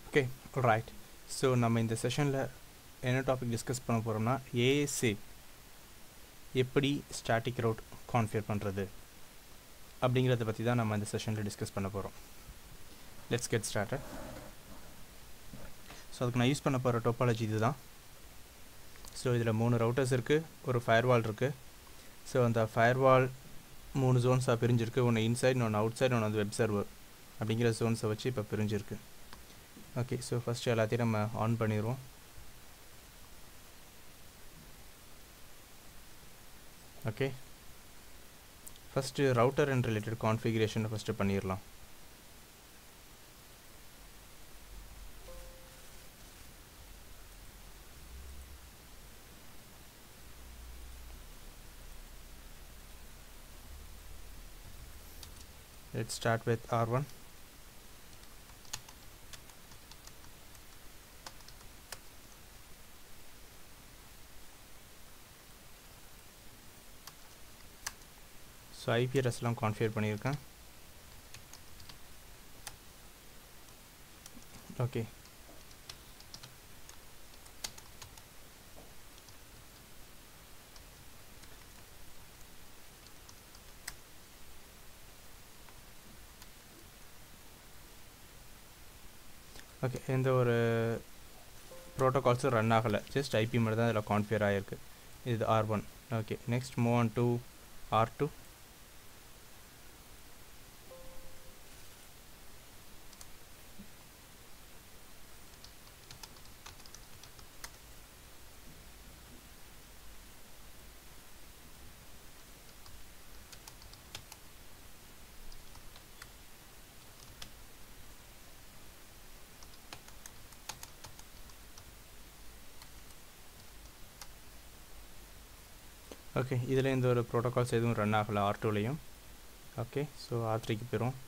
okay right so நம்ம இந்த செஷனில் என்ன டாபிக் டிஸ்கஸ் பண்ண போகிறோம்னா ஏஎஸ்ஏ எப்படி ஸ்டாட்டிக் ரவுட் கான்ஃபியர் பண்ணுறது அப்படிங்கிறத பற்றி தான் நம்ம இந்த செஷனில் டிஸ்கஸ் பண்ண போகிறோம் லெட்ஸ் கெட் ஸ்டார்டட் ஸோ அதுக்கு நான் யூஸ் பண்ண போகிற டோப்பாலஜி இது தான் ஸோ இதில் மூணு ரவுட்டர்ஸ் இருக்குது ஒரு ஃபயர்வால் இருக்குது ஸோ அந்த ஃபயர்வால் மூணு ஜோன்ஸாக பிரிஞ்சிருக்கு ஒன்று இன்சைட் ஒன்று அவுட் சைட் ஒன்று வந்து வெப் சர்வர் அப்படிங்கிற ஜோன்ஸை வச்சு இப்போ பிரிஞ்சிருக்கு ஓகே ஸோ ஃபஸ்ட்டு எல்லாத்தையும் நம்ம ஆன் பண்ணிடுவோம் okay first router and related கான்ஃபிகரேஷனை ஃபஸ்ட்டு பண்ணிடலாம் let's start with R1 so IP அட்ரஸ்லாம் கான்ஃபிகர் பண்ணியிருக்கேன் ஓகே ஓகே எந்த ஒரு ப்ரோட்டோகால்ஸும் ரன் ஆகலை ஜஸ்ட் ஐபி மட்டும் தான் இதில் கான்ஃபியர் ஆகிருக்கு இது R one okay next move on to R two okay இதில் இந்த ஒரு ப்ரோட்டோகால்ஸ் எதுவும் ரன் ஆகலை ஆர் டூலையும் ஓகே ஸோ ஆர் த்ரீக்கு போயிடும்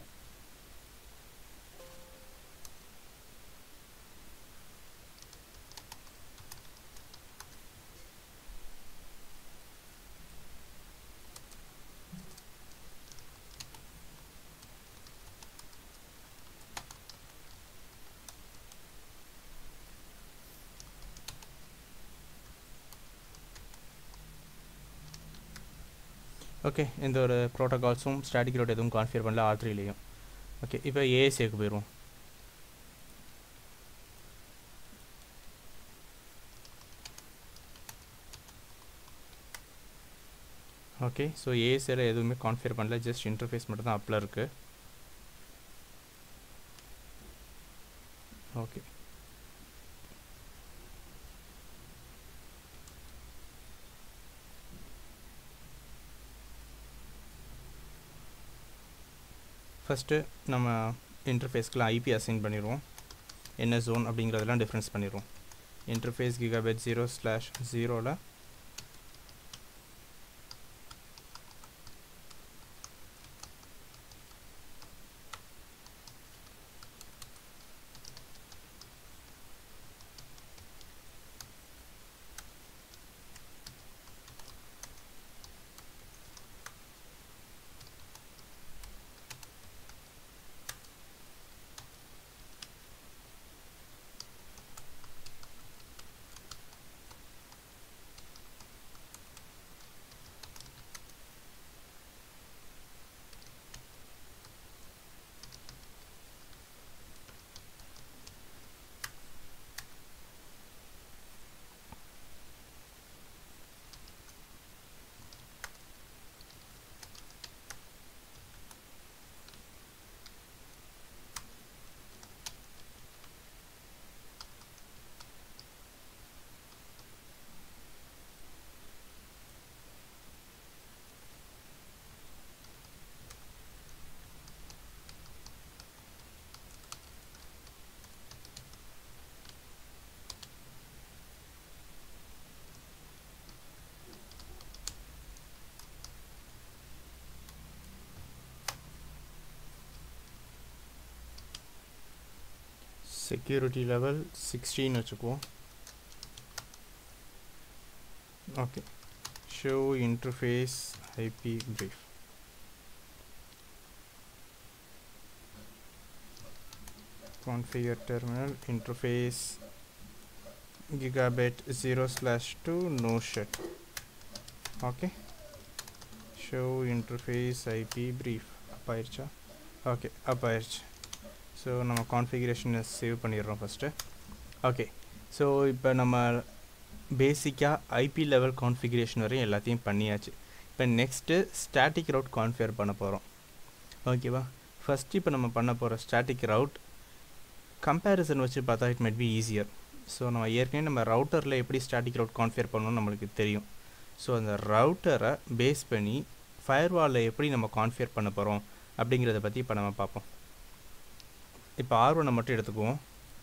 ஓகே இந்த ஒரு ப்ரோட்டோகால்ஸும் ஸ்டாட்டிக் ரோட் எதுவும் கான்ஃபியர் பண்ணல ஆர் த்ரீலேயும் ஓகே இப்போ ஏஎஸ்ஏக்கு போயிடுவோம் ஓகே ஸோ ஏஎஸ்ஏல எதுவுமே கான்ஃபியர் பண்ணல ஜஸ்ட் இன்டர்ஃபேஸ் மட்டும் தான் அப்பில் இருக்குது ஓகே ஃபஸ்ட்டு நம்ம இன்டர்ஃபேஸ்க்குலாம் ஐபி அசைன் பண்ணிடுவோம் என்ன ஜோன் அப்படிங்கிறதெல்லாம் டிஃப்ரென்ஸ் பண்ணிடுவோம் இன்டர்ஃபேஸ் கிகாபெட் ஜீரோ ஸ்லாஷ் ஜீரோவில் செக்யூரிட்டி லெவல் சிக்ஸ்டீன் வச்சுக்குவோம் okay show interface IP brief configure terminal interface gigabit 0 slash 2 no shit okay show interface ip brief up ஆயிடுச்சா okay up ஆயிடுச்சு so நம்ம கான்ஃபிகரேஷனை சேவ் பண்ணிடுறோம் first okay so இப்போ நம்ம பேசிக்காக ஐபி லெவல் கான்ஃபிகரேஷன் வரையும் எல்லாத்தையும் பண்ணியாச்சு இப்போ நெக்ஸ்ட்டு ஸ்டாட்டிக் ரவுட் கான்ஃபிகர் பண்ண போகிறோம் ஓகேவா ஃபஸ்ட்டு இப்போ நம்ம பண்ண போகிற ஸ்டாட்டிக் ரவுட் கம்பேரிசன் வச்சு பார்த்தா it might be easier so நம்ம ஏற்கனவே நம்ம ரவுட்டரில் எப்படி ஸ்டாட்டிக் ரவுட் கான்ஃபிகர் பண்ணணும்னு நம்மளுக்கு தெரியும் ஸோ அந்த ரவுட்டரை பேஸ் பண்ணி ஃபயர்வாலில் எப்படி நம்ம கான்ஃபிகர் பண்ண போகிறோம் அப்படிங்கிறத பற்றி இப்போ நம்ம பார்ப்போம் இப்போ ஆர் ஒன்னை மட்டும் எடுத்துக்குவோம்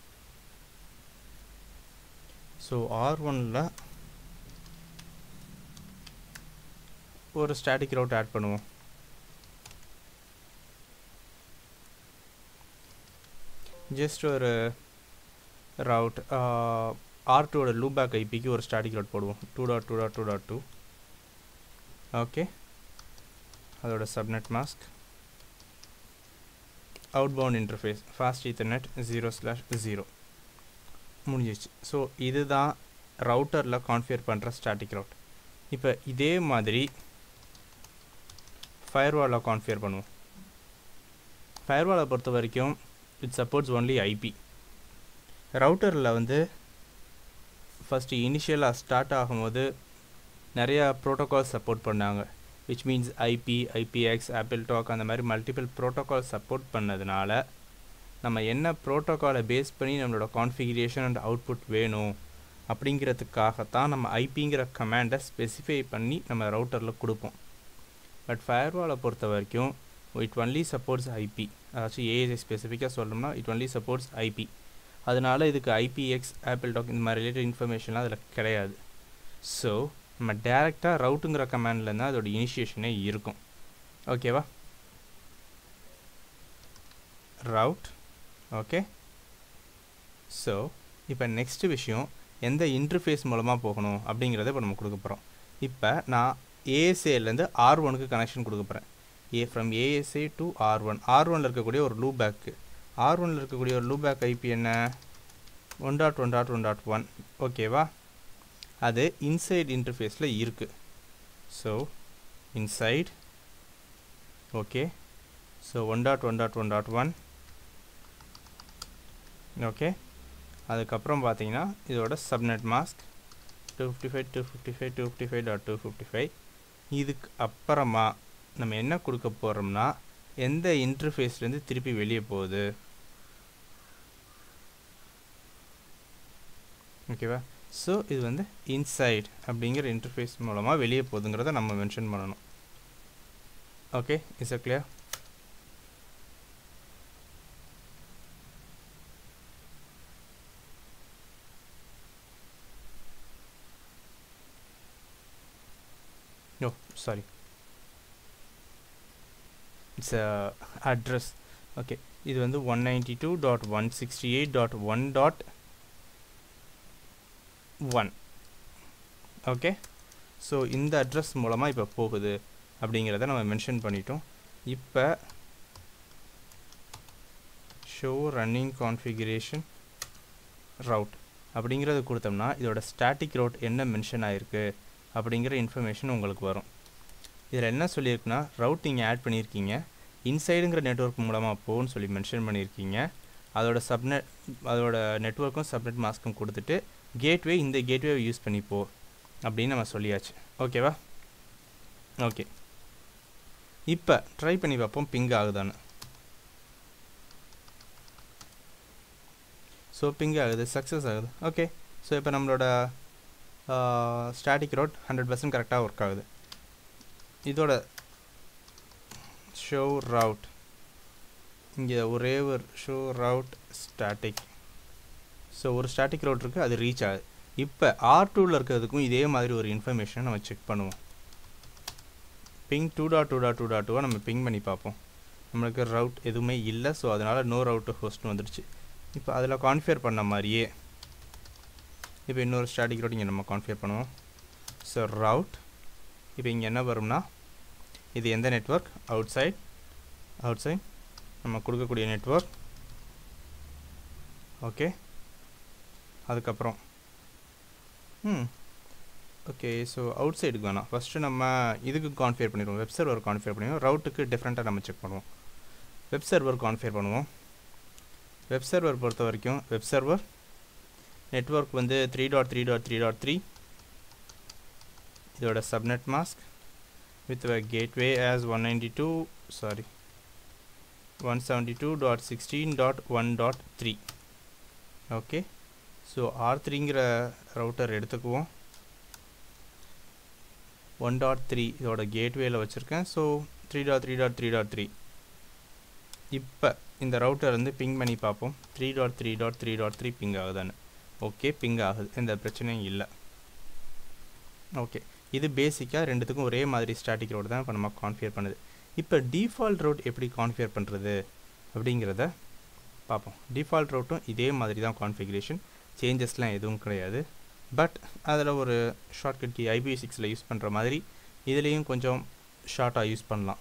ஸோ ஆர் ஒனில் ஒரு ஸ்டாட்டிக் ரவுட் ஆட் பண்ணுவோம் ஜஸ்ட் ஒரு ரவுட் ஆர் டூவோட லூபேக் ஐபிக்கு ஒரு ஸ்டாட்டிக் ரவுட் போடுவோம் two dot two dot two dot two okay அதோட subnet mask outbound interface fast ethernet zero slash zero முடிஞ்சிச்சு ஸோ இதுதான் ரவுட்டரில் கான்ஃபியர் பண்ணுற ஸ்டாட்டிக் ரவுட் இப்போ இதே மாதிரி ஃபயர்வாலில் கான்ஃபியர் பண்ணுவோம் ஃபயர்வாலை பொறுத்த வரைக்கும் இட் சப்போர்ட்ஸ் ஒன்லி ஐபி ரவுட்டரில் வந்து ஃபஸ்ட்டு இனிஷியலாக ஸ்டார்ட் ஆகும்போது நிறையா ப்ரோட்டோகால் சப்போர்ட் பண்ணாங்க which means IP IPX AppleTalk அந்த மாதிரி மல்டிபிள் ப்ரோட்டோகால் சப்போர்ட் பண்ணதுனால நம்ம என்ன ப்ரோட்டோகாலை பேஸ் பண்ணி நம்மளோட கான்ஃபிகரேஷன் அண்ட் அவுட்புட் வேணும் அப்படிங்கிறதுக்காகத்தான் நம்ம ஐபிங்கிற கமாண்டை ஸ்பெசிஃபை பண்ணி நம்ம ரவுட்டரில் கொடுப்போம் பட் ஃபயர்வாலை பொறுத்த வரைக்கும் இட் ஒன்லி சப்போர்ட்ஸ் ஐபி அதாச்சும் ஏஎஸ்ஐ ஸ்பெசிஃபிக்காக சொல்லணும்னா இட் ஒன்லி சப்போர்ட்ஸ் ஐபி அதனால இதுக்கு ஐபிஎக்ஸ் ஆப்பிள் டாக் இந்த மாதிரி ரிலேட்டட் இன்ஃபர்மேஷன்லாம் அதில் கிடையாது ஸோ நம்ம டேரெக்டாக ரவுட்டுங்கிற கமாண்டில் தான் அதோட இனிஷியேஷனே இருக்கும் ஓகேவா ரவுட் ஓகே ஸோ இப்போ நெக்ஸ்ட்டு விஷயம் எந்த இன்டர்ஃபேஸ் மூலமாக போகணும் அப்படிங்கிறத இப்போ நம்ம கொடுக்க போகிறோம் இப்போ நான் ஏஎஸ்ஏலேருந்து ஆர் ஒனுக்கு கனெக்ஷன் கொடுக்க போகிறேன் uh from ASA to R one R ஒனில் இருக்கக்கூடிய ஒரு லூ பேக்கு ஆர் ஒனில் இருக்கக்கூடிய ஒரு லூ பேக் ஐபி என்ன one dot one dot one dot one ஓகேவா அது இன்சைட் இன்டர்ஃபேஸில் இருக்குது so inside okay so one dot one dot one dot one okay அதுக்கப்புறம் பார்த்தீங்கன்னா இதோட subnet mask two fifty five two fifty five two fifty five dot two fifty five இதுக்கு அப்புறமா நம்ம என்ன கொடுக்க போகிறோம்னா எந்த இன்டர்ஃபேஸ்லேருந்து திருப்பி வெளியே போகுது ஓகேவா ஸோ இது வந்து இன்சைட் அப்படிங்கிற இன்டர்ஃபேஸ் மூலமாக வெளியே போகுதுங்கிறத நம்ம மென்ஷன் பண்ணணும் okay is a clear no sorry it's a address okay இது வந்து one ninety two dot one sixty eight dot one dot one okay so இந்த அட்ரஸ் மூலமாக இப்போ போகுது அப்படிங்கிறத நம்ம மென்ஷன் பண்ணிட்டோம் இப்போ ஷோ ரன்னிங் கான்ஃபிகரேஷன் ரவுட் அப்படிங்கிறது கொடுத்தோம்னா இதோட ஸ்டாட்டிக் ரவுட் என்ன மென்ஷன் ஆகிருக்கு அப்படிங்கிற இன்ஃபர்மேஷன் உங்களுக்கு வரும் இதில் என்ன சொல்லியிருக்குன்னா ரவுட் நீங்கள் ஆட் பண்ணியிருக்கீங்க இன்சைடுங்கிற நெட்ஒர்க் மூலமாக போன்னு சொல்லி மென்ஷன் பண்ணியிருக்கீங்க அதோட சப்நெட் அதோட நெட்ஒர்க்கும் சப்நெட் மாஸ்க்கும் கொடுத்துட்டு கேட்வே இந்த கேட்வேவை யூஸ் பண்ணிப்போ அப்படின்னு நம்ம சொல்லியாச்சு ஓகேவா ஓகே இப்போ ட்ரை பண்ணி பார்ப்போம் பிங் ஆகுதான்னு ஸோ பிங் ஆகுது சக்ஸஸ் ஆகுது ஓகே ஸோ இப்போ நம்மளோட ஸ்டாட்டிக் ரவுட் ஹண்ட்ரட் பர்சன்ட் கரெக்டாக ஒர்க் ஆகுது இதோட ஷோ ரவுட் இங்கே ஒரே ஒரு ஷோ ரவுட் ஸ்டாட்டிக் ஸோ ஒரு ஸ்டாட்டிக் ரவுட் இருக்குது அது ரீச் ஆகுது இப்போ ஆர் டூவில் இருக்கிறதுக்கும் இதே மாதிரி ஒரு இன்ஃபர்மேஷனை நம்ம செக் பண்ணுவோம் ping two dot two dot two dot டூவை நம்ம பிங் பண்ணி பார்ப்போம் நம்மளுக்கு ரவுட் எதுவுமே இல்லை ஸோ அதனால் நோ ரவுட் ஹோஸ்ட்னு வந்துடுச்சு இப்போ அதில் கான்ஃபியர் பண்ண மாதிரியே இப்போ இன்னொரு ஸ்டாட்டிக் ரவுட் இங்கே நம்ம கான்ஃபியர் பண்ணுவோம் ஸோ ரவுட் இப்போ இங்கே என்ன வரும்னா இது எந்த network outside outside நம்ம கொடுக்கக்கூடிய நெட்ஒர்க் ஓகே அதுக்கப்புறம் ம் ஓகே ஸோ அவுட் சைடுக்கு வேணாம் ஃபஸ்ட்டு நம்ம இதுக்கு கான்ஃபியர் பண்ணிடுவோம் வெப் சர்வர் கான்ஃபியர் பண்ணிடுவோம் ரவுட்டுக்கு டிஃப்ரெண்ட்டாக நம்ம செக் பண்ணுவோம் வெப் சர்வர் கான்ஃபியர் பண்ணுவோம் வெப் சர்வர் பொறுத்த வரைக்கும் வெப் சர்வர் நெட்ஒர்க் வந்து three dot three dot three dot three இதோட subnet mask with gateway as one ninety two sorry one seventy two dot sixteen dot one dot three okay so R த்ரீங்கிற router எடுத்துக்குவோம் one dot three இதோட கேட்வேயில் வச்சுருக்கேன் so three dot three dot three dot three இப்போ இந்த router வந்து ping பண்ணி பார்ப்போம் three dot three dot three dot three ping ஆகுதான்னு ஓகே பிங் ஆகுது எந்த பிரச்சனையும் இல்லை ஓகே இது பேசிக்காக ரெண்டுத்துக்கும் ஒரே மாதிரி ஸ்டாட்டிக் ரோடு தான் இப்போ நம்ம கான்ஃபியர் பண்ணுது இப்போ டிஃபால்ட் ரவுட் எப்படி கான்ஃபியர் பண்ணுறது அப்படிங்கிறத பார்ப்போம் டிஃபால்ட் ரவுட்டும் இதே மாதிரி தான் கான்ஃபிகரேஷன் சேஞ்சஸ்லாம் எதுவும் கிடையாது பட் அதில் ஒரு ஷார்ட்கட் கீ ஐபி சிக்ஸில் யூஸ் பண்ணுற மாதிரி இதுலேயும் கொஞ்சம் ஷார்ட்டாக யூஸ் பண்ணலாம்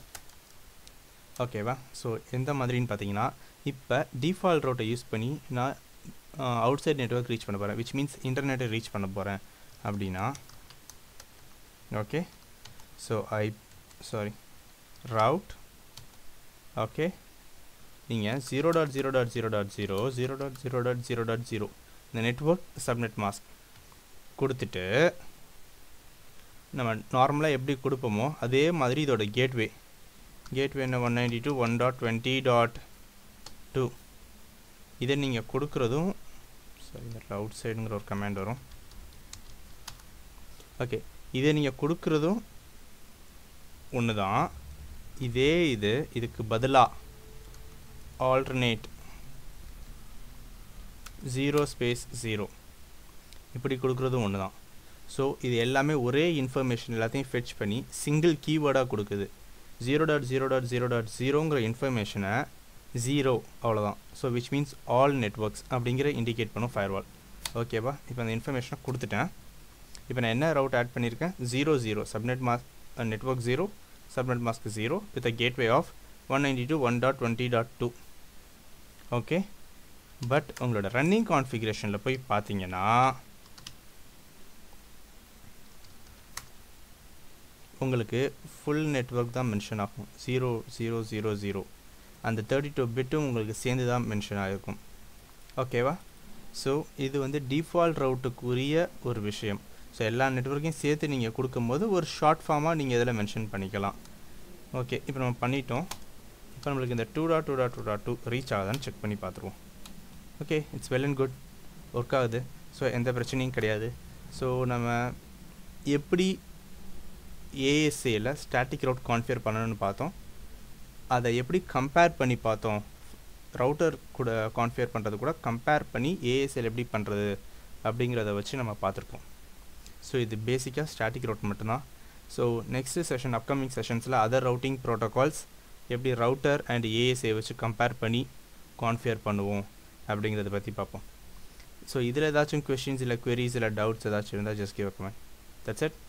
ஓகேவா ஸோ எந்த மாதிரின்னு பார்த்தீங்கன்னா இப்போ டிஃபால்ட் ரூட்டை யூஸ் பண்ணி நான் அவுட் சைட் நெட்ஒர்க் ரீச் பண்ண போகிறேன் விச் மீன்ஸ் இன்டர்நெட்டை ரீச் பண்ண போகிறேன் அப்படின்னா okay so I sorry route okay நீங்கள் zero dot zero dot zero dot zero zero dot zero dot zero dot zero இந்த நெட்ஒர்க் சப்நெட் மாஸ்க் கொடுத்துட்டு நம்ம நார்மலாக எப்படி கொடுப்போமோ அதே மாதிரி இதோட கேட்வே கேட்வே என்ன one ninety two one dot twenty dot two இதை நீங்கள் கொடுக்குறதும் சரி இந்த அவுட் சைடுங்கிற ஒரு கமாண்ட் வரும் ஓகே இதை நீங்கள் கொடுக்குறதும் ஒன்று தான் இதே இது இதுக்கு பதிலாக ஆல்டர்னேட் ஜீரோ ஸ்பேஸ் ஜீரோ இப்படி கொடுக்குறதும் ஒன்று தான் ஸோ இது எல்லாமே ஒரே இன்ஃபர்மேஷன் எல்லாத்தையும் ஃபெச் பண்ணி சிங்கிள் கீவேர்டாக கொடுக்குது zero dot zero dot zero dot ஜீரோங்கிற இன்ஃபர்மேஷனை ஜீரோ அவ்வளோதான் so which means all networks அப்படிங்கிற இண்டிகேட் பண்ணும் ஃபயர்வால் ஓகேவா இப்போ அந்த இன்ஃபர்மேஷனை கொடுத்துட்டேன் இப்போ நான் என்ன ரவுட் ஆட் பண்ணியிருக்கேன் zero zero subnet mask network zero subnet mask zero with a gateway of one ninety two one dot twenty dot two okay but உங்களோட ரன்னிங் கான்ஃபிகரேஷனில் போய் பார்த்தீங்கன்னா உங்களுக்கு ஃபுல் நெட்ஒர்க் தான் மென்ஷன் ஆகும் ஜீரோ ஜீரோ ஜீரோ ஜீரோ அந்த thirty two பிட்டும் உங்களுக்கு சேர்ந்து தான் மென்ஷன் ஆகிருக்கும் ஓகேவா ஸோ இது வந்து டிஃபால்ட் ரவுட்டுக்குரிய ஒரு விஷயம் ஸோ எல்லா நெட்ஒர்க்கையும் சேர்த்து நீங்கள் கொடுக்கும்போது ஒரு ஷார்ட் ஃபார்மாக நீங்கள் இதில் மென்ஷன் பண்ணிக்கலாம் ஓகே இப்போ நம்ம பண்ணிட்டோம் இப்போ நம்மளுக்கு இந்த two dot two dot two dot two reach ஆகுதான்னு செக் பண்ணி பார்த்துருவோம் okay it's well and good work ஆகுது ஸோ எந்த பிரச்சனையும் கிடையாது ஸோ நம்ம எப்படி ஏஎஸ்ஏயில் ஸ்டாட்டிக் ரவுட் கான்ஃபியர் பண்ணணும்னு பார்த்தோம் அதை எப்படி கம்பேர் பண்ணி பார்த்தோம் ரவுட்டர் கூட கான்ஃபியர் பண்ணுறது கூட கம்பேர் பண்ணி ஏஎஸ்எல் எப்படி பண்ணுறது அப்படிங்கிறத வச்சு நம்ம பார்த்துருப்போம் ஸோ இது பேசிக்காக ஸ்டாட்டிக் ரவுட் மட்டும்தான் ஸோ நெக்ஸ்ட் செஷன் அப்கமிங் செஷன்ஸில் அதர் ரவுட்டிங் ப்ரோட்டோகால்ஸ் எப்படி ரவுட்டர் அண்ட் ஏஎஸ்ஏ வச்சு கம்பேர் பண்ணி கான்ஃபியர் பண்ணுவோம் அப்படிங்கிறத பற்றி பார்ப்போம் ஸோ இதில் ஏதாச்சும் கொஷின்ஸ் இல்லை queries இல்லை டவுட்ஸ் ஏதாச்சும் இருந்தால் just give comment that's it